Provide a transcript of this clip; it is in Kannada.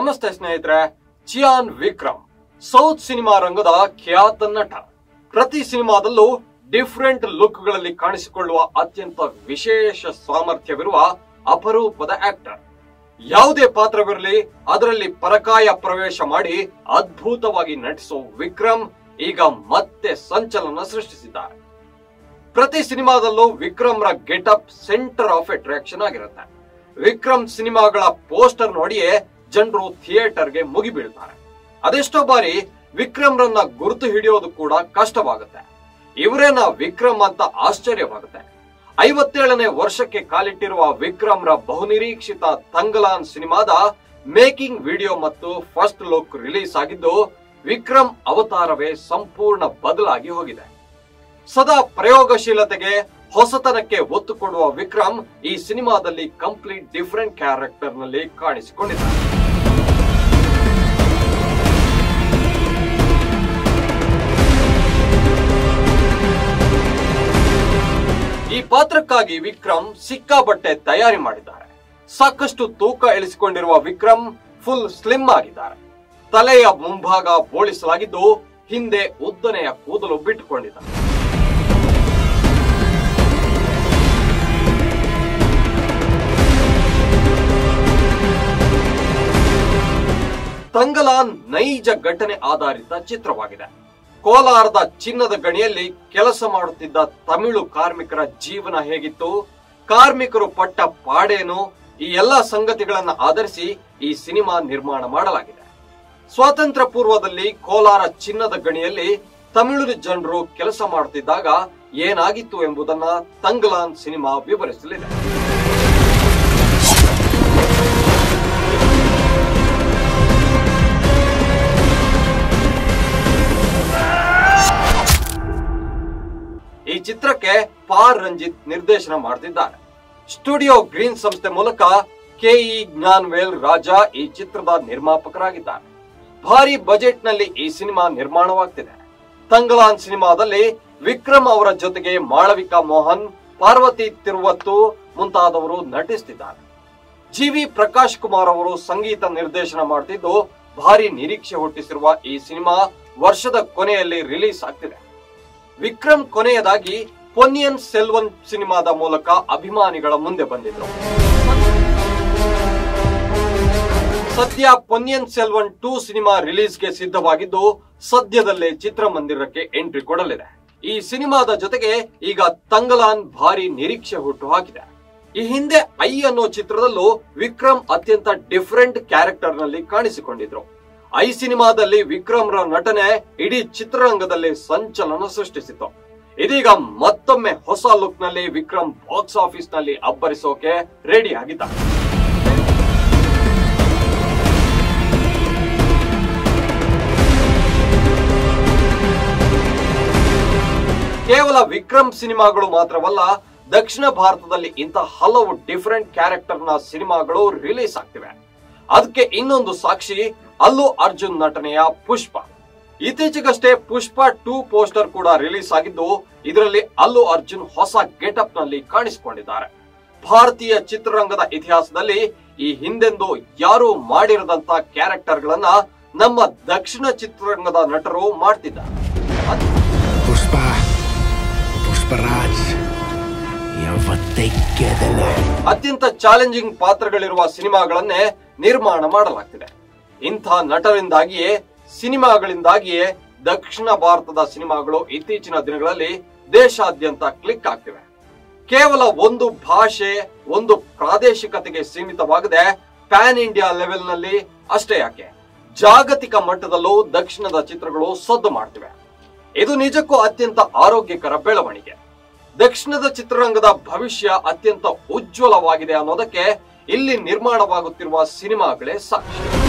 ನಮಸ್ತೆ ಸ್ನೇಹಿತರೆ ಚಿಯಾನ್ ವಿಕ್ರಮ್ ಸೌತ್ ಸಿನಿಮಾ ರಂಗದ ಖ್ಯಾತ ನಟ ಪ್ರತಿ ಸಿನಿಮಾದಲ್ಲೂ ಡಿಫರೆಂಟ್ ಲುಕ್ಗಳಲ್ಲಿ ಕಾಣಿಸಿಕೊಳ್ಳುವ ಅತ್ಯಂತ ವಿಶೇಷ ಸಾಮರ್ಥ್ಯವಿರುವ ಅಪರೂಪದ ಆಕ್ಟರ್ ಯಾವುದೇ ಪಾತ್ರವಿರಲಿ ಅದರಲ್ಲಿ ಪರಕಾಯ ಪ್ರವೇಶ ಮಾಡಿ ಅದ್ಭುತವಾಗಿ ನಟಿಸೋ ವಿಕ್ರಮ್ ಈಗ ಮತ್ತೆ ಸಂಚಲನ ಸೃಷ್ಟಿಸಿದ್ದಾರೆ ಪ್ರತಿ ಸಿನಿಮಾದಲ್ಲೂ ವಿಕ್ರಮ್ರ ಗೆಟಪ್ ಸೆಂಟರ್ ಆಫ್ ಅಟ್ರಾಕ್ಷನ್ ಆಗಿರುತ್ತೆ ವಿಕ್ರಮ್ ಸಿನಿಮಾಗಳ ಪೋಸ್ಟರ್ ನೋಡಿಯೇ ಜನರು ಥಿಯೇಟರ್ಗೆ ಮುಗಿಬೀಳ್ತಾರೆ ಅದೆಷ್ಟೋ ಬಾರಿ ವಿಕ್ರಮ್ರನ್ನ ಗುರುತು ಹಿಡಿಯೋದು ಕೂಡ ಕಷ್ಟವಾಗುತ್ತೆ ಇವರೇನ ವಿಕ್ರಮ್ ಅಂತ ಆಶ್ಚರ್ಯವಾಗುತ್ತೆ ಐವತ್ತೇಳನೇ ವರ್ಷಕ್ಕೆ ಕಾಲಿಟ್ಟಿರುವ ವಿಕ್ರಮ್ರ ಬಹುನಿರೀಕ್ಷಿತ ತಂಗಲಾನ್ ಸಿನಿಮಾದ ಮೇಕಿಂಗ್ ವಿಡಿಯೋ ಮತ್ತು ಫಸ್ಟ್ ಲುಕ್ ರಿಲೀಸ್ ಆಗಿದ್ದು ವಿಕ್ರಮ್ ಅವತಾರವೇ ಸಂಪೂರ್ಣ ಬದಲಾಗಿ ಹೋಗಿದೆ ಸದಾ ಪ್ರಯೋಗಶೀಲತೆಗೆ ಹೊಸತನಕ್ಕೆ ಒತ್ತು ಕೊಡುವ ವಿಕ್ರಮ್ ಈ ಸಿನಿಮಾದಲ್ಲಿ ಕಂಪ್ಲೀಟ್ ಡಿಫರೆಂಟ್ ಕ್ಯಾರೆಕ್ಟರ್ ನಲ್ಲಿ ಕಾಣಿಸಿಕೊಂಡಿದ್ದಾರೆ ಈ ಪಾತ್ರಕ್ಕಾಗಿ ವಿಕ್ರಮ್ ಸಿಕ್ಕಾಬಟ್ಟೆ ತಯಾರಿ ಮಾಡಿದ್ದಾರೆ ಸಾಕಷ್ಟು ತೂಕ ಇಳಿಸಿಕೊಂಡಿರುವ ವಿಕ್ರಮ್ ಫುಲ್ ಸ್ಲಿಮ್ ಆಗಿದ್ದಾರೆ ತಲೆಯ ಮುಂಭಾಗ ಬೋಳಿಸಲಾಗಿದ್ದು ಹಿಂದೆ ಉದ್ದನೆಯ ಕೂದಲು ಬಿಟ್ಟುಕೊಂಡಿದ್ದಾರೆ ತಂಗಲಾನ್ ನೈಜ ಘಟನೆ ಆಧಾರಿತ ಚಿತ್ರವಾಗಿದೆ ಕೋಲಾರದ ಚಿನ್ನದ ಗಣಿಯಲ್ಲಿ ಕೆಲಸ ಮಾಡುತ್ತಿದ್ದ ತಮಿಳು ಕಾರ್ಮಿಕರ ಜೀವನ ಹೇಗಿತ್ತು ಕಾರ್ಮಿಕರು ಪಟ್ಟ ಪಾಡೇನು ಈ ಎಲ್ಲಾ ಸಂಗತಿಗಳನ್ನ ಆಧರಿಸಿ ಈ ಸಿನಿಮಾ ನಿರ್ಮಾಣ ಮಾಡಲಾಗಿದೆ ಸ್ವಾತಂತ್ರ್ಯ ಪೂರ್ವದಲ್ಲಿ ಕೋಲಾರ ಚಿನ್ನದ ಗಣಿಯಲ್ಲಿ ತಮಿಳು ಜನರು ಕೆಲಸ ಮಾಡುತ್ತಿದ್ದಾಗ ಏನಾಗಿತ್ತು ಎಂಬುದನ್ನ ತಂಗಲಾನ್ ಸಿನಿಮಾ ವಿವರಿಸಲಿದೆ ಈ ಚಿತ್ರಕ್ಕೆ ಪಾರ್ ರಂಜಿತ್ ನಿರ್ದೇಶನ ಮಾಡ್ತಿದ್ದಾರೆ ಸ್ಟುಡಿಯೋ ಗ್ರೀನ್ ಸಂಸ್ಥೆ ಮೂಲಕ ಕೆಇ ಜ್ಞಾನ್ವೇಲ್ ರಾಜಾ ಈ ಚಿತ್ರದ ನಿರ್ಮಾಪಕರಾಗಿದ್ದಾರೆ ಭಾರಿ ಬಜೆಟ್ ನಲ್ಲಿ ಈ ಸಿನಿಮಾ ನಿರ್ಮಾಣವಾಗ್ತಿದೆ ತಂಗಲಾನ್ ಸಿನಿಮಾದಲ್ಲಿ ವಿಕ್ರಮ್ ಅವರ ಜೊತೆಗೆ ಮಾಳವಿಕಾ ಮೋಹನ್ ಪಾರ್ವತಿ ತಿರುವತ್ತು ಮುಂತಾದವರು ನಟಿಸುತ್ತಿದ್ದಾರೆ ಜಿ ವಿ ಪ್ರಕಾಶ್ ಕುಮಾರ್ ಅವರು ಸಂಗೀತ ನಿರ್ದೇಶನ ಮಾಡ್ತಿದ್ದು ಭಾರಿ ನಿರೀಕ್ಷೆ ಹುಟ್ಟಿಸಿರುವ ಈ ಸಿನಿಮಾ ವರ್ಷದ ಕೊನೆಯಲ್ಲಿ ರಿಲೀಸ್ ಆಗ್ತಿದೆ ವಿಕ್ರಮ್ ಕೊನೆಯದಾಗಿ ಪೊನ್ನಿಯನ್ ಸೆಲ್ವನ್ ಸಿನಿಮಾದ ಮೂಲಕ ಅಭಿಮಾನಿಗಳ ಮುಂದೆ ಬಂದಿದ್ರು ಸದ್ಯ ಪೊನ್ನಿಯನ್ ಸೆಲ್ವನ್ ಟೂ ಸಿನಿಮಾ ರಿಲೀಸ್ಗೆ ಸಿದ್ಧವಾಗಿದ್ದು ಸದ್ಯದಲ್ಲೇ ಚಿತ್ರಮಂದಿರಕ್ಕೆ ಎಂಟ್ರಿ ಕೊಡಲಿದೆ ಈ ಸಿನಿಮಾದ ಜೊತೆಗೆ ಈಗ ತಂಗಲಾನ್ ಭಾರಿ ನಿರೀಕ್ಷೆ ಹುಟ್ಟು ಹಾಕಿದೆ ಈ ಹಿಂದೆ ಐ ಅನ್ನೋ ಚಿತ್ರದಲ್ಲೂ ವಿಕ್ರಮ್ ಅತ್ಯಂತ ಡಿಫರೆಂಟ್ ಕ್ಯಾರೆಕ್ಟರ್ ನಲ್ಲಿ ಕಾಣಿಸಿಕೊಂಡಿದ್ರು ಐ ಸಿನಿಮಾದಲ್ಲಿ ವಿಕ್ರಮ್ರ ನಟನೆ ಇಡೀ ಚಿತ್ರರಂಗದಲ್ಲಿ ಸಂಚಲನ ಸೃಷ್ಟಿಸಿತು ಇದೀಗ ಮತ್ತೊಮ್ಮೆ ಹೊಸ ಲುಕ್ ನಲ್ಲಿ ವಿಕ್ರಮ್ ಬಾಕ್ಸ್ ಆಫೀಸ್ ನಲ್ಲಿ ಅಬ್ಬರಿಸೋಕೆ ರೆಡಿ ಆಗಿದ್ದಾರೆ ಕೇವಲ ವಿಕ್ರಮ್ ಸಿನಿಮಾಗಳು ಮಾತ್ರವಲ್ಲ ದಕ್ಷಿಣ ಭಾರತದಲ್ಲಿ ಇಂಥ ಹಲವು ಡಿಫರೆಂಟ್ ಕ್ಯಾರೆಕ್ಟರ್ ನ ಸಿನಿಮಾಗಳು ರಿಲೀಸ್ ಆಗ್ತಿವೆ ಅದಕ್ಕೆ ಇನ್ನೊಂದು ಸಾಕ್ಷಿ ಅಲ್ಲು ಅರ್ಜುನ್ ನಟನೆಯ ಪುಷ್ಪ ಇತ್ತೀಚೆಗಷ್ಟೇ ಪುಷ್ಪ ಟೂ ಪೋಸ್ಟರ್ ಕೂಡ ರಿಲೀಸ್ ಆಗಿದ್ದು ಇದರಲ್ಲಿ ಅಲ್ಲು ಅರ್ಜುನ್ ಹೊಸ ಗೆಟಪ್ ನಲ್ಲಿ ಕಾಣಿಸಿಕೊಂಡಿದ್ದಾರೆ ಭಾರತೀಯ ಚಿತ್ರರಂಗದ ಇತಿಹಾಸದಲ್ಲಿ ಈ ಹಿಂದೆಂದು ಯಾರೂ ಮಾಡಿರದಂತ ಕ್ಯಾರೆಕ್ಟರ್ ಗಳನ್ನ ನಮ್ಮ ದಕ್ಷಿಣ ಚಿತ್ರರಂಗದ ನಟರು ಮಾಡ್ತಿದ್ದಾರೆ ಅದ್- ಪುಷ್ಪ ಪುಷ್ಪರಾಜ್ ಯಾವತ್ತೇ ಗೆದಲೆ ಅತ್ಯಂತ ಚಾಲೆಂಜಿಂಗ್ ಪಾತ್ರಗಳಿರುವ ಸಿನಿಮಾಗಳನ್ನೇ ನಿರ್ಮಾಣ ಮಾಡಲಾಗ್ತಿದೆ ಇಂಥ ನಟರಿಂದಾಗಿಯೇ ಸಿನಿಮಾಗಳಿಂದಾಗಿಯೇ ದಕ್ಷಿಣ ಭಾರತದ ಸಿನಿಮಾಗಳು ಇತ್ತೀಚಿನ ದಿನಗಳಲ್ಲಿ ದೇಶಾದ್ಯಂತ ಕ್ಲಿಕ್ ಆಗ್ತಿವೆ ಕೇವಲ ಒಂದು ಭಾಷೆ ಒಂದು ಪ್ರಾದೇಶಿಕತೆಗೆ ಸೀಮಿತವಾಗದೆ ಪ್ಯಾನ್ ಇಂಡಿಯಾ ಲೆವೆಲ್ ನಲ್ಲಿ ಅಷ್ಟೇ ಯಾಕೆ ಜಾಗತಿಕ ಮಟ್ಟದಲ್ಲೂ ದಕ್ಷಿಣದ ಚಿತ್ರಗಳು ಸದ್ದು ಮಾಡ್ತಿವೆ ಇದು ನಿಜಕ್ಕೂ ಅತ್ಯಂತ ಆರೋಗ್ಯಕರ ಬೆಳವಣಿಗೆ ದಕ್ಷಿಣದ ಚಿತ್ರರಂಗದ ಭವಿಷ್ಯ ಅತ್ಯಂತ ಉಜ್ವಲವಾಗಿದೆ ಅನ್ನೋದಕ್ಕೆ ಇಲ್ಲಿ ನಿರ್ಮಾಣವಾಗುತ್ತಿರುವ ಸಿನಿಮಾಗಳೇ ಸಾಕ್ಷಿ